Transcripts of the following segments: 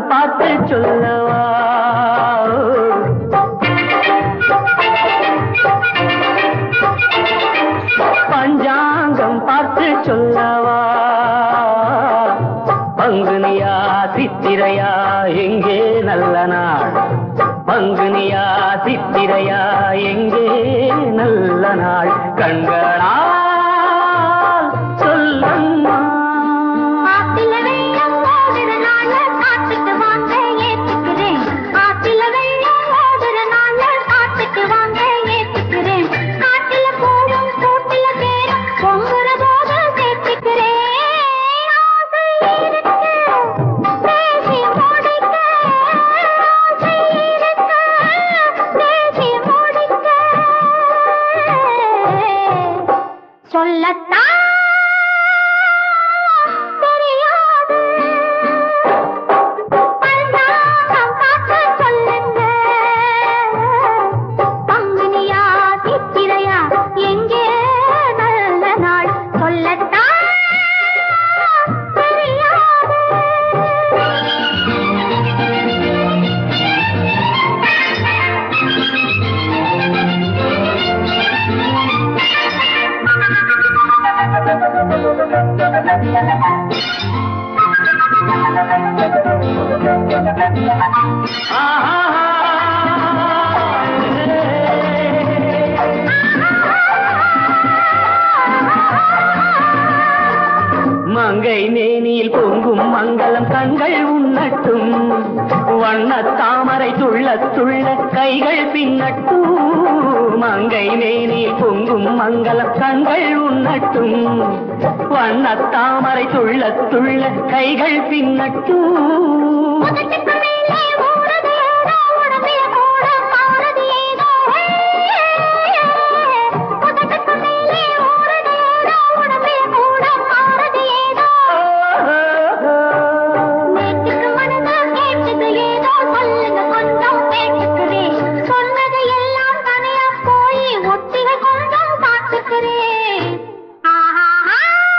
பார்த்து சொல்லவா பஞ்சாங்கம் பார்த்து சொல்லவா பங்குனியா சித்திரையா எங்கே நல்ல நாள் பங்குனியா சித்திரையா எங்கே நல்ல நாள் கண்களால் சொல்லம்மா ஆத்தில வெள்ளம் ஓடுறனால காத்துக்கு வாங்க ஏத்துக்கிறேன் ஆத்தில வெள்ளம் ஓடுறனால காத்துக்கு வாங்க ஏத்துக்கிறேன் காட்டுல போடும் கூட்டுல பேரும் பொங்குற போது சேர்த்துக்கிறேன் ஆசை இருக்கு பேசி முடிக்க ஆசை இருக்கு பேசி முடிக்க சொல்லத்தான் தெரியாது பந்தாகம் பார்த்து சொல்லுங்க பங்குனியா சித்திரையா எங்கே நல்ல நாள் சொல்லத்தான் மங்கை மேனியில் பொங்கும் மங்களம் கண்கள் உண்ணட்டும் வண்ண தாமரை துள்ள துள்ள கைகள் பின்னட்டும் மங்கை மேனியில் பொங்கும் மங்களம் கண்கள் உண்ணட்டும் வண்ண தாமரை துள்ள துள்ள கைகள் பின்னட்டும் உதட்டுக்கு மேலே ஊறுது ஏதோ உடம்பில கூட மாறுது ஏதோ உதட்டுக்கு மேலே ஊறுது ஏதோ உடம்பில கூட மாறுது ஏதோ நேற்றுக்கு மனது கேட்டது ஏதோ சொல்லுங்க கொஞ்சம் கேட்டுக்கிறேன் சொன்னது எல்லாம் தனியா போய் ஒத்திகை கொஞ்சம் பார்த்துக்கிறேன் ஆஹா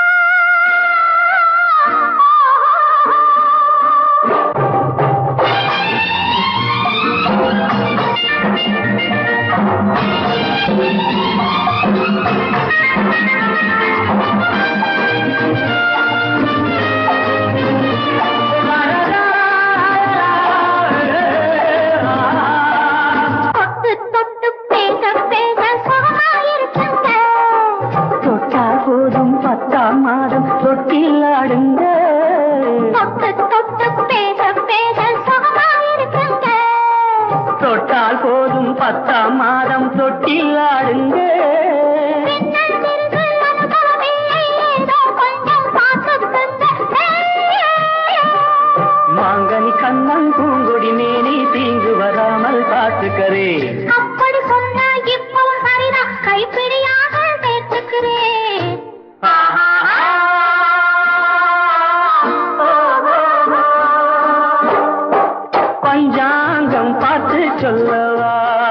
தொட்டு தொட்டு பேச பேச சுகமா இருக்குங்க தொட்டால் போதும் பத்தாம் மாதம் தொட்டில் ஆடுங்க தொட்டு தொட்டு பேச பேச சுகமா இருக்குங்க தொட்டால் போதும் பத்தாம் மாதம் தொட்டில் ஆடுங்க பின்னல் சிறிது அனுபவமில்லை ஏதோ கொஞ்சம் பார்த்ததுங்க மாங்கனி கண்ணன் பூங்கொடி மேனி தீங்கு வராமல் பார்த்துக்கரே அப்படி சொன்னா இப்பவும் சரிதான் கைப்பிடியாக சேர்த்துக்கிறேன் பஞ்சாங்கம் பார்த்து சொல்லவா